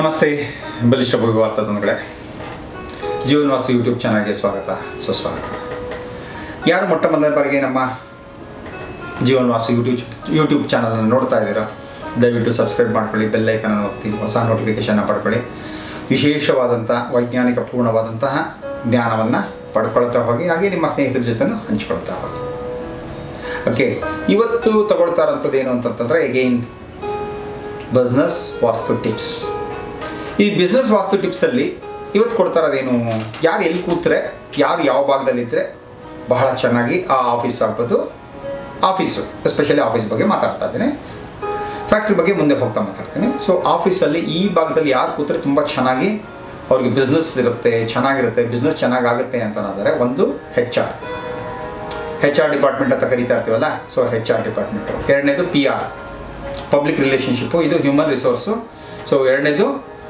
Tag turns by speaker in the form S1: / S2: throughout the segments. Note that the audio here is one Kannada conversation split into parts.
S1: ನಮಸ್ತೆ ಬಲಿಷ್ಠ ಭೋಗಿ ವಾರ್ತಾದಂಗಳೇ ಜೀವನ್ ವಾಸು ಯೂಟ್ಯೂಬ್ ಚಾನಲ್ಗೆ ಸ್ವಾಗತ ಸುಸ್ವಾಗತ ಯಾರು ಮೊಟ್ಟ ಮೊದಲ ಬಾರಿಗೆ ನಮ್ಮ ಜೀವನ್ ವಾಸು ಯೂಟ್ಯೂಬ್ ಯೂಟ್ಯೂಬ್ ಚಾನಲನ್ನು ನೋಡ್ತಾ ಇದ್ದೀರಾ ದಯವಿಟ್ಟು ಸಬ್ಸ್ಕ್ರೈಬ್ ಮಾಡ್ಕೊಳ್ಳಿ ಬೆಲ್ ಐಕನನ್ನು ಒತ್ತಿ ಹೊಸ ನೋಟಿಫಿಕೇಷನ್ನ ಪಡ್ಕೊಳ್ಳಿ ವಿಶೇಷವಾದಂಥ ವೈಜ್ಞಾನಿಕ ಪೂರ್ಣವಾದಂತಹ ಜ್ಞಾನವನ್ನು ಪಡ್ಕೊಳ್ತಾ ಹೋಗಿ ಹಾಗೆ ನಿಮ್ಮ ಸ್ನೇಹಿತರ ಜೊತೆನೂ ಹಂಚ್ಕೊಳ್ತಾ ಹೋಗಿ ಓಕೆ ಇವತ್ತು ತಗೊಳ್ತಾ ಇರೋಂಥದ್ದು ಏನು ಅಂತಂತಂದರೆ ಎಗೈನ್ ಬಿಸ್ನೆಸ್ ವಾಸ್ತು ಟಿಪ್ಸ್ ಈ ಬಿಸ್ನೆಸ್ ವಾಸ್ತು ಟಿಪ್ಸಲ್ಲಿ ಇವತ್ತು ಕೊಡ್ತಾ ಇರೋದೇನು ಯಾರು ಎಲ್ಲಿ ಕೂತ್ರೆ ಯಾರು ಯಾವ ಭಾಗದಲ್ಲಿದ್ದರೆ ಬಹಳ ಚೆನ್ನಾಗಿ ಆ ಆಫೀಸ್ ಆಗ್ಬೋದು ಆಫೀಸು ಎಸ್ಪೆಷಲಿ ಆಫೀಸ್ ಬಗ್ಗೆ ಮಾತಾಡ್ತಾ ಇದ್ದೀನಿ ಫ್ಯಾಕ್ಟ್ರಿ ಬಗ್ಗೆ ಮುಂದೆ ಹೋಗ್ತಾ ಮಾತಾಡ್ತೀನಿ ಸೊ ಆಫೀಸಲ್ಲಿ ಈ ಭಾಗದಲ್ಲಿ ಯಾರು ಕೂತ್ರೆ ತುಂಬ ಚೆನ್ನಾಗಿ ಅವ್ರಿಗೆ ಬಿಸ್ನೆಸ್ ಇರುತ್ತೆ ಚೆನ್ನಾಗಿರುತ್ತೆ ಬಿಸ್ನೆಸ್ ಚೆನ್ನಾಗಾಗುತ್ತೆ ಅಂತ ಅನ್ನೋದಾದ್ರೆ ಒಂದು H R H R department ಅಂತ ಕರಿತಾ ಇರ್ತೀವಲ್ಲ ಸೊ ಹೆಚ್ ಆರ್ ಡಿಪಾರ್ಟ್ಮೆಂಟು ಎರಡನೇದು ಪಿ ಆರ್ ಪಬ್ಲಿಕ್ ರಿಲೇಷನ್ಶಿಪ್ಪು ಇದು ಹ್ಯೂಮನ್ ರಿಸೋರ್ಸು ಸೊ ಎರಡನೇದು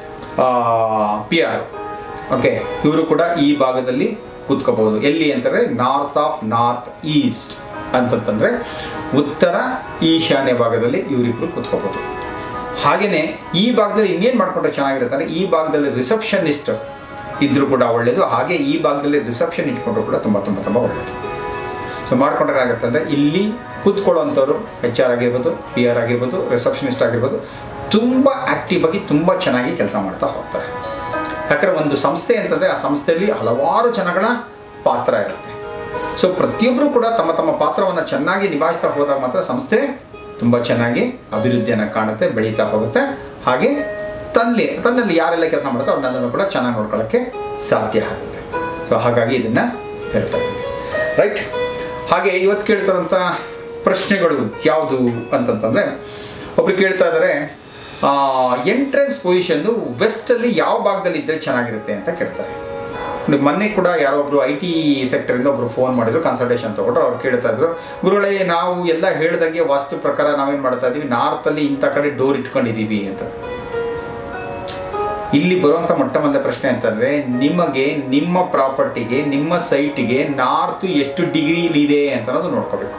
S1: ಪಿ ಆರ್ ಓಕೆ ಇವರು ಕೂಡ ಈ ಭಾಗದಲ್ಲಿ ಕೂತ್ಕೋಬಹುದು ಎಲ್ಲಿ ಅಂತಂದರೆ ನಾರ್ತ್ ಆಫ್ ನಾರ್ತ್ ಈಸ್ಟ್ ಅಂತಂತಂದರೆ ಉತ್ತರ ಈಶಾನ್ಯ ಭಾಗದಲ್ಲಿ ಇವರಿಬ್ಬರು ಕೂತ್ಕೋಬೋದು ಹಾಗೆಯೇ ಈ ಭಾಗದಲ್ಲಿ ಇನ್ನೇನು ಮಾಡಿಕೊಂಡ್ರೆ ಚೆನ್ನಾಗಿರುತ್ತೆ ಅಂದರೆ ಈ ಭಾಗದಲ್ಲಿ ರಿಸೆಪ್ಷನಿಸ್ಟ್ ಇದ್ದರೂ ಕೂಡ ಒಳ್ಳೆಯದು ಹಾಗೆ ಈ ಭಾಗದಲ್ಲಿ ರಿಸೆಪ್ಷನ್ ಇಟ್ಕೊಂಡ್ರು ಕೂಡ ತುಂಬ ತುಂಬ ತುಂಬ ಒಳ್ಳೆಯದು ಸೊ ಮಾಡ್ಕೊಂಡ್ರೆ ಏನಾಗುತ್ತೆ ಅಂದರೆ ಇಲ್ಲಿ ಕೂತ್ಕೊಳ್ಳೋವಂಥವ್ರು ಹೆಚ್ ಆರ್ ಆಗಿರ್ಬೋದು ಪಿ ಆರ್ ಆಗಿರ್ಬೋದು ರಿಸೆಪ್ಷನಿಸ್ಟ್ ಆಗಿರ್ಬೋದು ತುಂಬ ಆ್ಯಕ್ಟಿವ್ ಆಗಿ ತುಂಬ ಚೆನ್ನಾಗಿ ಕೆಲಸ ಮಾಡ್ತಾ ಹೋಗ್ತಾರೆ ಯಾಕಂದರೆ ಒಂದು ಸಂಸ್ಥೆ ಅಂತಂದರೆ ಆ ಸಂಸ್ಥೆಯಲ್ಲಿ ಹಲವಾರು ಜನಗಳ ಪಾತ್ರ ಇರುತ್ತೆ ಸೊ ಪ್ರತಿಯೊಬ್ಬರು ಕೂಡ ತಮ್ಮ ತಮ್ಮ ಪಾತ್ರವನ್ನು ಚೆನ್ನಾಗಿ ನಿಭಾಯಿಸ್ತಾ ಹೋದಾಗ ಮಾತ್ರ ಸಂಸ್ಥೆ ತುಂಬ ಚೆನ್ನಾಗಿ ಅಭಿವೃದ್ಧಿಯನ್ನು ಕಾಣುತ್ತೆ ಬೆಳೀತಾ ಹೋಗುತ್ತೆ ಹಾಗೆ ತನ್ನಲ್ಲಿ ತನ್ನಲ್ಲಿ ಯಾರೆಲ್ಲ ಕೆಲಸ ಮಾಡ್ತಾರೆ ಅವ್ರನ್ನೆಲ್ಲನೂ ಕೂಡ ಚೆನ್ನಾಗಿ ನೋಡ್ಕೊಳ್ಳೋಕ್ಕೆ ಸಾಧ್ಯ ಆಗುತ್ತೆ ಸೊ ಹಾಗಾಗಿ ಇದನ್ನು ಹೇಳ್ತಾ ಇದ್ದೀನಿ ರೈಟ್ ಹಾಗೆ ಇವತ್ತು ಕೇಳ್ತಾರಂಥ ಪ್ರಶ್ನೆಗಳು ಯಾವುದು ಅಂತಂತಂದರೆ ಒಬ್ರು ಕೇಳ್ತಾ ಇದ್ದಾರೆ ಎಂಟ್ರೆನ್ಸ್ ಪೊಸಿಷನ್ನು ವೆಸ್ಟಲ್ಲಿ ಯಾವ ಭಾಗದಲ್ಲಿ ಇದ್ದರೆ ಚೆನ್ನಾಗಿರುತ್ತೆ ಅಂತ ಕೇಳ್ತಾರೆ ನೋಡಿ, ಮೊನ್ನೆ ಕೂಡ ಯಾರೋ ಒಬ್ರು ಐ ಟಿ ಸೆಕ್ಟರಿಂದ ಒಬ್ರು ಫೋನ್ ಮಾಡಿದ್ರು ಕನ್ಸಲ್ಟೇಷನ್ ತೊಗೊಂಡ್ರು ಅವ್ರು ಕೇಳ್ತಾ ಇದ್ರು ಗುರುಗಳೇ ನಾವು ಎಲ್ಲ ಹೇಳ್ದಂಗೆ ವಾಸ್ತು ಪ್ರಕಾರ ನಾವೇನು ಮಾಡ್ತಾ ಇದ್ದೀವಿ ನಾರ್ತಲ್ಲಿ ಇಂಥ ಕಡೆ ಡೋರ್ ಇಟ್ಕೊಂಡಿದ್ದೀವಿ ಅಂತ ಇಲ್ಲಿ ಬರುವಂಥ ಮೊಟ್ಟ ಮೊದಲ ಪ್ರಶ್ನೆ ಅಂತಂದರೆ ನಿಮಗೆ ನಿಮ್ಮ ಪ್ರಾಪರ್ಟಿಗೆ ನಿಮ್ಮ ಸೈಟಿಗೆ ನಾರ್ತು ಎಷ್ಟು ಡಿಗ್ರಿಲಿದೆ ಅಂತ ಅನ್ನೋದು ನೋಡ್ಕೋಬೇಕು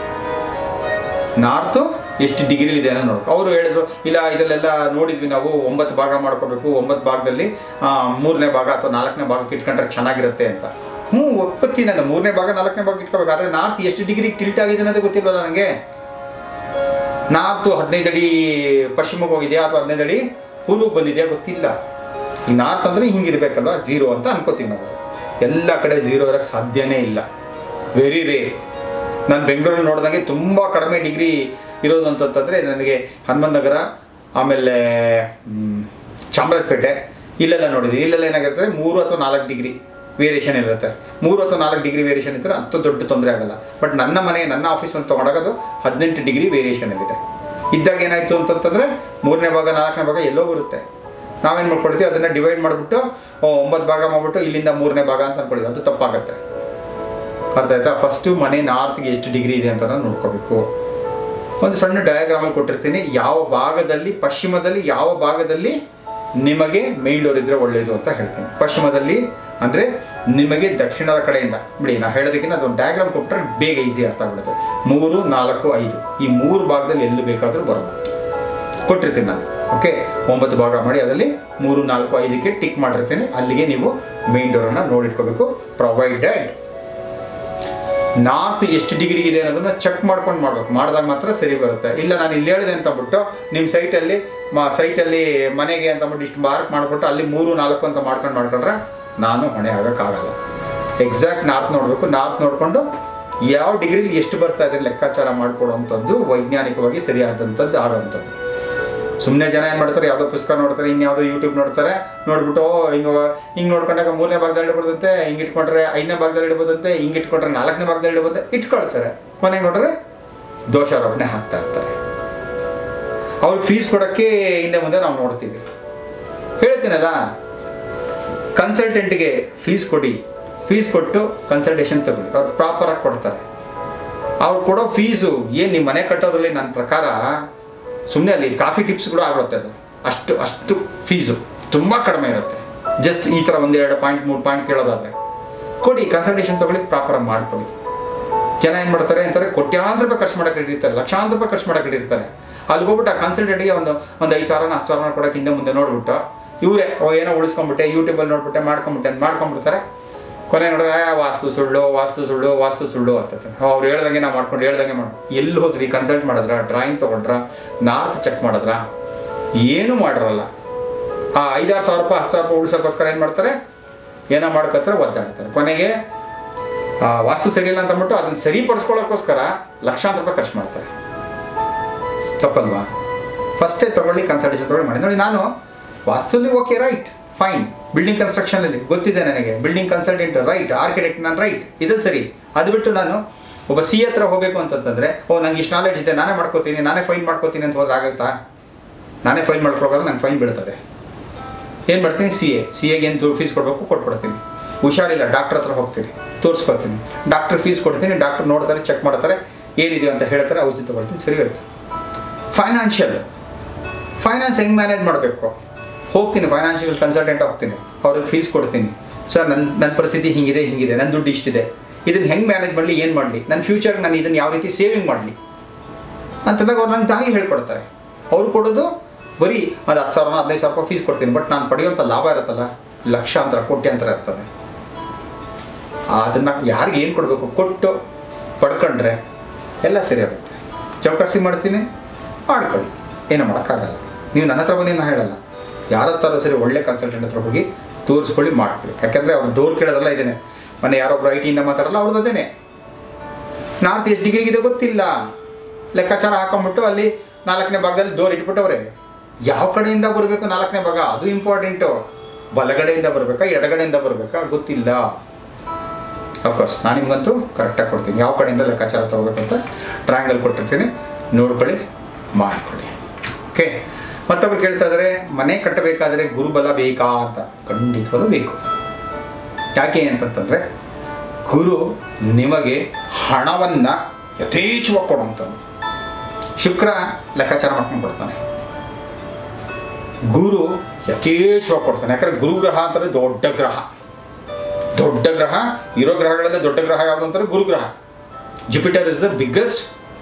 S1: ನಾರ್ತು ಎಷ್ಟು ಡಿಗ್ರಿಲಿದೆ ಅನ್ನೋ ನೋಡ್ಕೊ ಅವರು ಹೇಳಿದ್ರು ಇಲ್ಲ ಇದಲ್ಲೆಲ್ಲ ನೋಡಿದ್ವಿ ನಾವು ಒಂಬತ್ತು ಭಾಗ ಮಾಡ್ಕೋಬೇಕು ಒಂಬತ್ತು ಭಾಗದಲ್ಲಿ ಆ, ಮೂರನೇ ಭಾಗ ಅಥವಾ ನಾಲ್ಕನೇ ಭಾಗಕ್ಕೆ ಇಟ್ಕೊಂಡ್ರೆ ಚೆನ್ನಾಗಿರುತ್ತೆ ಅಂತ ಹ್ಞೂ ಒಪ್ಪತ್ತೀನಿ ನಾನು ಮೂರನೇ ಭಾಗ ನಾಲ್ಕನೇ ಭಾಗ ಇಟ್ಕೋಬೇಕು ಆದರೆ ನಾರ್ತ್ ಎಷ್ಟು ಡಿಗ್ರಿ ಟಿಲ್ಟ್ ಆಗಿದೆ ಅನ್ನೋದು ಗೊತ್ತಿಲ್ವಲ್ಲ ನನಗೆ ನಾರ್ತು ಹದಿನೈದು ಅಡಿ ಪಶ್ಚಿಮಕ್ಕೆ ಹೋಗಿದೆಯಾ ಅಥವಾ ಹದಿನೈದು ಅಡಿ ಪೂರ್ವಕ್ಕೆ ಬಂದಿದೆಯಾ ಗೊತ್ತಿಲ್ಲ ಈ ನಾರ್ತ್ ಅಂದರೆ ಹಿಂಗಿರ್ಬೇಕಲ್ವ ಝೀರೋ ಅಂತ ಅನ್ಕೋತೀವಿ ನಾವು ಎಲ್ಲ ಕಡೆ ಝೀರೋ ಇರೋಕ್ಕೆ ಸಾಧ್ಯನೇ ಇಲ್ಲ ವೆರಿ ರೇರ್ ನಾನು ಬೆಂಗಳೂರಲ್ಲಿ ನೋಡಿದಂಗೆ ತುಂಬ ಕಡಿಮೆ ಡಿಗ್ರಿ ಇರೋದು ಅಂತಂತಂದರೆ ನನಗೆ ಹನುಮಂತ ನಗರ ಆಮೇಲೆ ಮ್, ಚಾಮರಾಜಪೇಟೆ ಇಲ್ಲೆಲ್ಲ ನೋಡಿದ್ವಿ ಇಲ್ಲೆಲ್ಲ ಏನಾಗಿರ್ತದೆ ಮೂರು ಅಥವಾ ನಾಲ್ಕು ಡಿಗ್ರಿ ವೇರಿಯೇಷನ್ ಇರುತ್ತೆ ಮೂರು ಅಥವಾ ನಾಲ್ಕು ಡಿಗ್ರಿ ವೇರಿಯೇಷನ್ ಇದ್ದರೆ ಅಂಥ ದೊಡ್ಡ ತೊಂದರೆ ಆಗಲ್ಲ ಬಟ್ ನನ್ನ ಮನೆ ನನ್ನ ಆಫೀಸ್ ಅಂತ ತೊಗೊಂಡಾಗ ಹದಿನೆಂಟು ಡಿಗ್ರಿ ವೇರಿಯೇಷನ್ ಇದೆ ಇದ್ದಾಗ ಏನಾಯಿತು ಅಂತಂತಂದರೆ ಮೂರನೇ ಭಾಗ ನಾಲ್ಕನೇ ಭಾಗ ಎಲ್ಲೋ ಬರುತ್ತೆ ನಾವೇನು ಮಾಡ್ಕೊಳ್ತೀವಿ ಅದನ್ನು ಡಿವೈಡ್ ಮಾಡಿಬಿಟ್ಟು ಒಂಬತ್ತು ಭಾಗ ಮಾಡಿಬಿಟ್ಟು ಇಲ್ಲಿಂದ ಮೂರನೇ ಭಾಗ ಅಂತ ಅಂದ್ಕೊಳ್ತೀವಿ ಅದು ತಪ್ಪಾಗುತ್ತೆ ಅರ್ಥ ಆಯ್ತಾ ಫಸ್ಟು ಮನೆ ನಾರ್ತ್ಗೆ ಎಷ್ಟು ಡಿಗ್ರಿ ಇದೆ ಅಂತ ನೋಡ್ಕೋಬೇಕು ಒಂದು ಸಣ್ಣ ಡಯಾಗ್ರಾಮಲ್ಲಿ ಕೊಟ್ಟಿರ್ತೀನಿ ಯಾವ ಭಾಗದಲ್ಲಿ ಪಶ್ಚಿಮದಲ್ಲಿ ಯಾವ ಭಾಗದಲ್ಲಿ ನಿಮಗೆ ಮೇನ್ ಡೋರ್ ಇದ್ದರೆ ಒಳ್ಳೆಯದು ಅಂತ ಹೇಳ್ತೀನಿ ಪಶ್ಚಿಮದಲ್ಲಿ ಅಂದರೆ ನಿಮಗೆ ದಕ್ಷಿಣದ ಕಡೆಯಿಂದ ಬಿಡಿ ನಾ ಹೇಳೋದಕ್ಕಿಂತ ಅದೊಂದು ಡಯಾಗ್ರಾಮ್ ಕೊಟ್ಟರೆ ಬೇಗ ಈಸಿ ಅರ್ಥ ಆಗ್ಬಿಡುತ್ತೆ ಮೂರು ನಾಲ್ಕು ಐದು ಈ ಮೂರು ಭಾಗದಲ್ಲಿ ಎಲ್ಲಿ ಬೇಕಾದರೂ ಬರಬಹುದು ಕೊಟ್ಟಿರ್ತೀನಿ ನಾನು ಓಕೆ ಒಂಬತ್ತು ಭಾಗ ಮಾಡಿ ಅದರಲ್ಲಿ ಮೂರು ನಾಲ್ಕು ಐದಕ್ಕೆ ಟಿಕ್ ಮಾಡಿರ್ತೀನಿ ಅಲ್ಲಿಗೆ ನೀವು ಮೇನ್ ಡೋರನ್ನು ನೋಡಿಟ್ಕೋಬೇಕು ಪ್ರೊವೈಡೆಡ್ ನಾರ್ತ್ ಎಷ್ಟು ಡಿಗ್ರಿ ಇದೆ ಅನ್ನೋದನ್ನ ಚೆಕ್ ಮಾಡ್ಕೊಂಡು ಮಾಡ್ಬೇಕು ಮಾಡಿದಾಗ ಮಾತ್ರ ಸರಿ ಬರುತ್ತೆ ಇಲ್ಲ ನಾನು ಇಲ್ಲಿ ಹೇಳಿದೆ ಅಂತ ಅಂದ್ಬಿಟ್ಟು ನಿಮ್ಮ ಸೈಟಲ್ಲಿ ಮ ಸೈಟಲ್ಲಿ ಮನೆಗೆ ಅಂತ ಅಂದ್ಬಿಟ್ಟು ಇಷ್ಟು ಮಾರ್ಕ್ ಮಾಡಿಬಿಟ್ಟು ಅಲ್ಲಿ ಮೂರು ನಾಲ್ಕು ಅಂತ ಮಾಡ್ಕೊಂಡು ಮಾಡ್ಕೊಂಡ್ರೆ ನಾನು ಹೊಣೆ ಆಗೋಕ್ಕಾಗಲ್ಲ ಎಕ್ಸಾಕ್ಟ್ ನಾರ್ತ್ ನೋಡಬೇಕು ನಾರ್ತ್ ನೋಡಿಕೊಂಡು ಯಾವ ಡಿಗ್ರಿಲಿ ಎಷ್ಟು ಬರ್ತಾ ಇದೆ ಲೆಕ್ಕಾಚಾರ ಮಾಡಿಕೊಡುವಂಥದ್ದು ವೈಜ್ಞಾನಿಕವಾಗಿ ಸರಿಯಾದಂಥದ್ದು ಆಡುವಂಥದ್ದು ಸುಮ್ಮನೆ ಜನ ಏನು ಮಾಡ್ತಾರೆ ಯಾವುದೋ ಪುಸ್ತಕ ನೋಡ್ತಾರೆ ಇನ್ಯಾವುದೋ ಯೂಟ್ಯೂಬ್ ನೋಡ್ತಾರೆ ನೋಡ್ಬಿಟ್ಟು ಹಿಂಗೆ ಹಿಂಗೆ ನೋಡ್ಕೊಂಡಾಗ ಮೂರನೇ ಭಾಗದಲ್ಲಿ ಇಡ್ಬೋದಂತೆ ಹಿಂಗೆ ಇಟ್ಕೊಂಡ್ರೆ ಐದನೇ ಭಾಗದಲ್ಲಿ ಇಡ್ಬೋದಂತೆ ಹಿಂಗೆ ಇಟ್ಕೊಂಡ್ರೆ ನಾಲ್ಕನೇ ಭಾಗದಲ್ಲಿ ಇಡ್ಬೋದಂತೆ ಇಟ್ಕೊಳ್ತಾರೆ ಕೊನೆಗೆ ನೋಡ್ರೆ ದೋಷಾರೋಪಣೆ ಹಾಕ್ತಾ ಇರ್ತಾರೆ ಅವ್ರಿಗೆ ಫೀಸ್ ಕೊಡೋಕ್ಕೆ ಹಿಂದೆ ಮುಂದೆ ನಾವು ನೋಡ್ತೀವಿ ಹೇಳ್ತೀನಲ್ಲ ಕನ್ಸಲ್ಟೆಂಟ್ಗೆ ಫೀಸ್ ಕೊಡಿ ಫೀಸ್ ಕೊಟ್ಟು ಕನ್ಸಲ್ಟೇಷನ್ ತಗೊಳ್ಳಿ ಅವ್ರು ಪ್ರಾಪರಾಗಿ ಕೊಡ್ತಾರೆ ಅವ್ರು ಕೊಡೋ ಫೀಸು ಏನು ನಿಮ್ಮ ಮನೆ ಕಟ್ಟೋದ್ರಲ್ಲಿ ನನ್ನ ಪ್ರಕಾರ ಸುಮ್ಮನೆ ಅಲ್ಲಿ ಕಾಫಿ ಟಿಪ್ಸ್ ಕೂಡ ಆಗುತ್ತೆ ಅದು ಅಷ್ಟು ಅಷ್ಟು ಫೀಸು ತುಂಬ ಕಡಿಮೆ ಇರುತ್ತೆ ಜಸ್ಟ್ ಈ ಥರ ಒಂದೆರಡು ಪಾಯಿಂಟ್ ಮೂರು ಪಾಯಿಂಟ್ ಕೇಳೋದಾದರೆ ಕೊಡಿ ಕನ್ಸಲ್ಟೇಷನ್ ತೊಗೊಳ್ಳಿ ಪ್ರಾಪರಾಗಿ ಮಾಡ್ಕೊಳ್ಳಿ ಜನ ಏನು ಮಾಡ್ತಾರೆ ಅಂತಾರೆ ಕೋಟ್ಯಾಂತರ ರೂಪಾಯಿ ಖರ್ಚು ಮಾಡೋಕೆ ಇಟ್ಟಿರ್ತಾರೆ ಲಕ್ಷಾಂತರ ರೂಪಾಯಿ ಖರ್ಚು ಮಾಡೋಕೆ ಇಟ್ಟಿರ್ತಾರೆ ಅಲ್ಲಿ ಹೋಗ್ಬಿಟ್ಟು ಆ ಕನ್ಸಲ್ಟೆಂಟ್ಗೆ ಒಂದು ಒಂದು ಐದು ಸಾವಿರನ ಹತ್ತು ಸಾವಿರನ ಕೊಡೋಕೆ ಹಿಂದೆ ಮುಂದೆ ನೋಡ್ಬಿಟ್ಟು ಇವರೇ ಓ ಏನೋ ಉಳಿಸ್ಕೊಂಬಿಟ್ಟೆ ಯೂಟ್ಯೂಬಲ್ಲಿ ನೋಡ್ಬಿಟ್ಟೆ ಮಾಡ್ಕೊಂಬಿಟ್ಟೆ ಅಂತ ಮಾಡ್ಕೊಂಬಿಡ್ತಾರೆ ಕೊನೆ ನೋಡ್ರೆ ಆ, ವಾಸ್ತು ಸುಳ್ಳು ವಾಸ್ತು ಸುಳ್ಳು ವಾಸ್ತು ಸುಳ್ಳು ಅಂತ ಅವ್ರು ಹೇಳ್ದಂಗೆ ನಾವು ಮಾಡ್ಕೊಂಡು ಹೇಳ್ದಂಗೆ ಮಾಡಿ ಎಲ್ಲಿ ಹೋದ್ರಿ ಕನ್ಸಲ್ಟ್ ಮಾಡಿದ್ರ ಡ್ರಾಯಿಂಗ್ ತೊಗೊಂಡ್ರ ನಾರ್ತ್ ಚೆಕ್ ಮಾಡಿದ್ರ ಏನೂ ಮಾಡಿರಲ್ಲ ಆ ಐದಾರು ಸಾವಿರ ರೂಪಾಯಿ ಹತ್ತು ಸಾವಿರ ರೂಪಾಯಿ ಉಳ್ಸೋಕ್ಕೋಸ್ಕರ ಏನು ಮಾಡ್ತಾರೆ ಏನೋ ಮಾಡ್ಕೊತಾರೆ ಒದ್ದಾಡ್ತಾರೆ ಕೊನೆಗೆ ಆ, ವಾಸ್ತು ಸರಿಯಿಲ್ಲ ಅಂತ ಅಂದ್ಬಿಟ್ಟು ಅದನ್ನ ಸರಿಪಡಿಸ್ಕೊಳ್ಳೋಕ್ಕೋಸ್ಕರ ಲಕ್ಷಾಂತರ ರೂಪಾಯಿ ಖರ್ಚು ಮಾಡ್ತಾರೆ ತಪ್ಪಲ್ವಾ ಫಸ್ಟೇ ತಗೊಳ್ಳಿ ಕನ್ಸಲ್ಟೇಷನ್ ತಗೊಳ್ಳಿ ಮಾಡಿ ನೋಡಿ ನಾನು ವಾಸ್ತುಲಿ ಓಕೆ ರೈಟ್ ಫೈನ್ ಬಿಲ್ಡಿಂಗ್ ಕನ್ಸ್ಟ್ರಕ್ಷನಲ್ಲಿ ಗೊತ್ತಿದೆ ನನಗೆ ಬಿಲ್ಡಿಂಗ್ ಕನ್ಸಲ್ಟೆಂಟ್ ರೈಟ್ ಆರ್ಕಿಟೆಕ್ಟ್ ನಾನು ರೈಟ್ ಇದಲ್ಲಿ ಸರಿ ಅದು ಬಿಟ್ಟು ನಾನು ಒಬ್ಬ ಸಿ ಹತ್ರ ಹೋಗಬೇಕು ಅಂತಂತಂದರೆ ಓ ನಂಗೆ ಇಷ್ಟು ನಾಲೆಡ್ಜ್ ಇದೆ ನಾನೇ ಮಾಡ್ಕೋತೀನಿ ನಾನೇ ಫೈನ್ ಮಾಡ್ಕೋತೀನಿ ಅಂತ ಹೋದ್ರೆ ಆಗುತ್ತಾ ನಾನೇ ಫೈನ್ ಮಾಡ್ಕೊಳೋದ್ರೆ ನಂಗೆ ಫೈನ್ ಬೀಳ್ತದೆ ಏನು ಮಾಡ್ತೀನಿ ಸಿ ಎ ಸಿ ಎಗೆ ಏನು ಫೀಸ್ ಕೊಡಬೇಕು ಕೊಟ್ಬಿಡ್ತೀನಿ ಹುಷಾರಿಲ್ಲ ಡಾಕ್ಟರ್ ಹತ್ರ ಹೋಗ್ತೀನಿ ತೋರಿಸ್ಕೊಳ್ತೀನಿ ಡಾಕ್ಟರ್ ಫೀಸ್ ಕೊಡ್ತೀನಿ ಡಾಕ್ಟರ್ ನೋಡ್ತಾರೆ ಚೆಕ್ ಮಾಡ್ತಾರೆ ಏನಿದೆ ಅಂತ ಹೇಳ್ತಾರೆ ಔಷಧಿ ತೊಗೊಳ್ತೀನಿ ಸರಿ ಹೋಯ್ತು ಫೈನಾನ್ಷಿಯಲ್ ಫೈನಾನ್ಸ್ ಹೆಂಗೆ ಮ್ಯಾನೇಜ್ ಮಾಡಬೇಕು ಹೋಗ್ತೀನಿ ಫೈನಾನ್ಷಿಯಲ್ ಕನ್ಸಲ್ಟೆಂಟ್ ಹೋಗ್ತೀನಿ ಅವ್ರಿಗೆ ಫೀಸ್ ಕೊಡ್ತೀನಿ ಸರ್ ನನ್ನ ನನ್ನ ಪರಿಸ್ಥಿತಿ ಹಿಂಗಿದೆ ಹಿಂಗಿದೆ ನನ್ನ ದುಡ್ಡು ಇಷ್ಟಿದೆ ಇದನ್ನು ಹೆಂಗೆ ಮ್ಯಾನೇಜ್ ಮಾಡಲಿ ಏನು ಮಾಡಲಿ ನನ್ನ ಫ್ಯೂಚರ್ಗೆ ನಾನು ಇದನ್ನು ಯಾವ ರೀತಿ ಸೇವಿಂಗ್ ಮಾಡಲಿ ಅಂತಂದಾಗ ಅವ್ರು ನಂಗೆ ದಾರಿ ಹೇಳ್ಕೊಡ್ತಾರೆ ಅವ್ರು ಕೊಡೋದು ಬರೀ ಅದು ಹತ್ತು ಸಾವಿರ ಹದಿನೈದು ಸಾವಿರ ರೂಪಾಯಿ ಫೀಸ್ ಕೊಡ್ತೀನಿ ಬಟ್ ನಾನು ಪಡೆಯುವಂಥ ಲಾಭ ಇರುತ್ತಲ್ಲ ಲಕ್ಷಾಂತರ ಕೋಟ್ಯಾಂತರ ಇರ್ತದೆ ಅದನ್ನು ಯಾರಿಗೆ ಏನು ಕೊಡಬೇಕು ಕೊಟ್ಟು ಪಡ್ಕೊಂಡ್ರೆ ಎಲ್ಲ ಸರಿ ಆಗುತ್ತೆ ಚೌಕಾಸಿ ಮಾಡ್ತೀನಿ ಮಾಡ್ಕೊಳ್ಳಿ ಏನೂ ಮಾಡೋಕ್ಕಾಗಲ್ಲ ನೀವು ನನ್ನ ಹತ್ರ ಬನ್ನಿ ನಾನು ಹೇಳಲ್ಲ ಯಾರ ಹತ್ರ ಸರಿ ಒಳ್ಳೆ ಕನ್ಸಲ್ಟೆಂಟ್ ಹತ್ರ ಹೋಗಿ ತೋರಿಸ್ಕೊಳ್ಳಿ ಮಾಡ್ಕೊಳ್ಳಿ ಯಾಕೆಂದರೆ ಅವ್ರು ಡೋರ್ ಕೇಳೋದಲ್ಲ ಇದೇನೆ ಮನೆ ಯಾರೊಬ್ರು ಐ ಟಿಯಿಂದ ಮಾತಾಡಲ್ಲ ಅವ್ರದ್ದು ಅದೇನೆ ನಾರ್ತ್ ಎಷ್ಟು ಡಿಗ್ರಿಗಿದೆ ಗೊತ್ತಿಲ್ಲ ಲೆಕ್ಕಾಚಾರ ಹಾಕೊಂಬಿಟ್ಟು ಅಲ್ಲಿ ನಾಲ್ಕನೇ ಭಾಗದಲ್ಲಿ ಡೋರ್ ಇಟ್ಬಿಟ್ಟವ್ರೆ ಯಾವ ಕಡೆಯಿಂದ ಬರಬೇಕು ನಾಲ್ಕನೇ ಭಾಗ ಅದು ಇಂಪಾರ್ಟೆಂಟು ಬಲಗಡೆಯಿಂದ ಬರಬೇಕಾ ಎಡಗಡೆಯಿಂದ ಬರಬೇಕಾ ಗೊತ್ತಿಲ್ಲ ಅಫ್ಕೋರ್ಸ್ ನಾನು ನಿಮಗಂತೂ ಕರೆಕ್ಟಾಗಿ ಕೊಡ್ತೀನಿ ಯಾವ ಕಡೆಯಿಂದ ಲೆಕ್ಕಾಚಾರ ತಗೋಬೇಕಂತ ಟ್ರಯಾಂಗಲ್ ಕೊಟ್ಟಿರ್ತೀನಿ ನೋಡ್ಕೊಳ್ಳಿ ಮಾಡ್ಕೊಳ್ಳಿ ಓಕೆ ಮತ್ತೊಬ್ರು ಕೇಳ್ತಾ ಇದ್ದಾರೆ ಮನೆ ಕಟ್ಟಬೇಕಾದ್ರೆ ಗುರುಬಲ ಬೇಕಾ ಅಂತ ಖಂಡಿತವಾಗ್ಲೂ ಬೇಕು ಯಾಕೆ ಅಂತಂತಂದರೆ ಗುರು ನಿಮಗೆ ಹಣವನ್ನು ಯಥೇಚ್ಛವಾಗಿ ಕೊಡುವಂಥದ್ದು ಶುಕ್ರ ಲೆಕ್ಕಾಚಾರ ಮಾಡ್ಕೊಂಡು ಕೊಡ್ತಾನೆ ಗುರು ಯಥೇಚ್ಛವಾಗಿ ಕೊಡ್ತಾನೆ ಯಾಕಂದ್ರೆ ಗುರುಗ್ರಹ ಅಂತಂದರೆ ದೊಡ್ಡ ಗ್ರಹ ದೊಡ್ಡ ಗ್ರಹ ಇರೋ ಗ್ರಹಗಳಲ್ಲೇ ದೊಡ್ಡ ಗ್ರಹ ಯಾವುದು ಅಂತಾರೆ ಗುರುಗ್ರಹ ಜುಪಿಟರ್ ಇಸ್ ದ ಬಿಗ್ಗೆಸ್ಟ್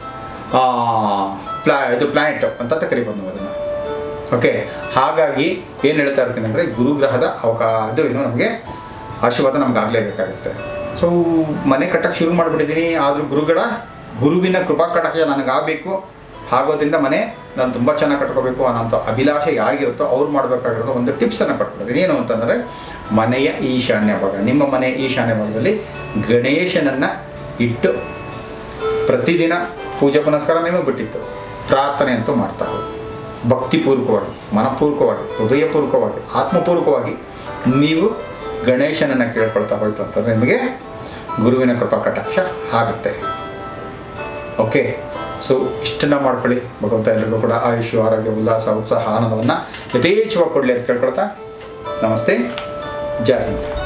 S1: ಪ್ಲಾ ಇದು ಪ್ಲಾನೆಟ್ ಅಂತ ಕರಿಬೋದು ನಾವು ಅದನ್ನು ಓಕೆ ಹಾಗಾಗಿ ಏನು ಹೇಳ್ತಾ ಇರ್ತೀನಿ ಅಂದರೆ ಗುರುಗ್ರಹದ ಅವಕಾ ಅದು ಏನು ನಮಗೆ ಆಶೀರ್ವಾದ ನಮ್ಗೆ ಆಗಲೇಬೇಕಾಗುತ್ತೆ ಸೊ ಮನೆ ಕಟ್ಟಕ್ಕೆ ಶುರು ಮಾಡಿಬಿಟ್ಟಿದ್ದೀನಿ ಆದರೂ ಗುರುಗಳ ಗುರುವಿನ ಕೃಪಾ ಕಟಾಕ್ಷ ನನಗಾಗಬೇಕು ಆಗೋದ್ರಿಂದ ಮನೆ ನಾನು ತುಂಬ ಚೆನ್ನಾಗಿ ಕಟ್ಕೋಬೇಕು ಅನ್ನೋಂಥ ಅಭಿಲಾಷೆ ಯಾರಿಗಿರುತ್ತೋ ಅವ್ರು ಮಾಡಬೇಕಾಗಿರೋದು ಒಂದು ಟಿಪ್ಸನ್ನು ಕೊಟ್ಬಿಡ್ತೀನಿ ಏನು ಅಂತಂದರೆ ಮನೆಯ ಈಶಾನ್ಯ ಭಾಗ ನಿಮ್ಮ ಮನೆಯ ಈಶಾನ್ಯ ಭಾಗದಲ್ಲಿ ಗಣೇಶನನ್ನು ಇಟ್ಟು ಪ್ರತಿದಿನ ಪೂಜೆ ಪುನಸ್ಕಾರ ನಿಮಗೆ ಬಿಟ್ಟಿತ್ತು ಪ್ರಾರ್ಥನೆ ಅಂತೂ ಮಾಡ್ತಾ ಹೋಗಿ ಭಕ್ತಿಪೂರ್ವಕವಾಗಿ ಮನಪೂರ್ವಕವಾಗಿ ಹೃದಯಪೂರ್ವಕವಾಗಿ ಆತ್ಮಪೂರ್ವಕವಾಗಿ ನೀವು ಗಣೇಶನನ್ನು ಕೇಳ್ಕೊಳ್ತಾ ಹೋಯ್ತು ಅಂತಂದರೆ ನಿಮಗೆ ಗುರುವಿನ ಕೃಪಾ ಕಟಾಕ್ಷ ಆಗುತ್ತೆ ಓಕೆ ಸೊ ಇಷ್ಟನ್ನ ಮಾಡ್ಕೊಳ್ಳಿ ಭಗವಂತ ಎಲ್ಲರಿಗೂ ಕೂಡ ಆಯುಷ್ ಆರೋಗ್ಯ ಉಲ್ಲಾಸ ಉತ್ಸಾಹ ಆನಂದವನ್ನು ಯಥೇಚ್ಛವಾಗಿ ಕೊಡಲಿ ಅಂತ ಕೇಳ್ಕೊಳ್ತಾ ನಮಸ್ತೆ ಜೈ ಹಿಂದ್